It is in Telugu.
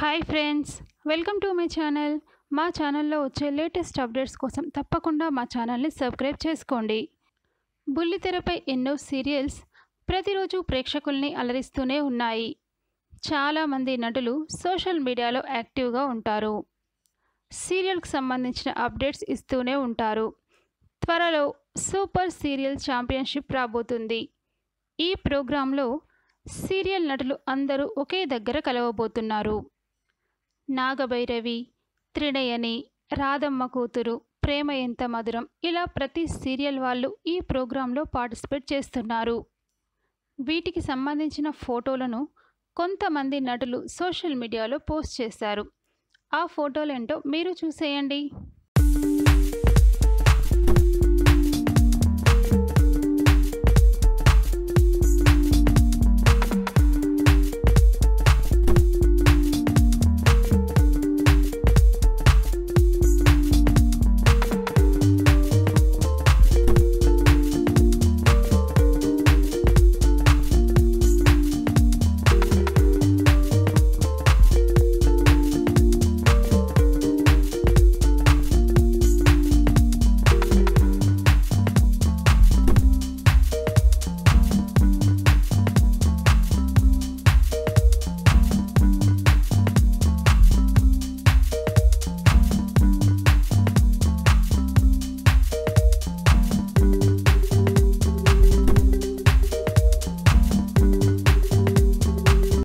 hi friends welcome to my channel మా ఛానల్లో వచ్చే లేటెస్ట్ అప్డేట్స్ కోసం తప్పకుండా మా ఛానల్ని సబ్స్క్రైబ్ చేసుకోండి బుల్లితెరపై ఎన్నో సీరియల్స్ ప్రతిరోజు ప్రేక్షకుల్ని అలరిస్తూనే ఉన్నాయి చాలామంది నటులు సోషల్ మీడియాలో యాక్టివ్గా ఉంటారు సీరియల్కి సంబంధించిన అప్డేట్స్ ఇస్తూనే ఉంటారు త్వరలో సూపర్ సీరియల్ ఛాంపియన్షిప్ రాబోతుంది ఈ ప్రోగ్రాంలో సీరియల్ నటులు అందరూ ఒకే దగ్గర కలవబోతున్నారు నాగభైరవి త్రినయని రాధమ్మ కూతురు ప్రేమ ఎంత మధురం ఇలా ప్రతి సీరియల్ వాళ్ళు ఈ ప్రోగ్రాంలో పార్టిసిపేట్ చేస్తున్నారు వీటికి సంబంధించిన ఫోటోలను కొంతమంది నటులు సోషల్ మీడియాలో పోస్ట్ చేశారు ఆ ఫోటోలేంటో మీరు చూసేయండి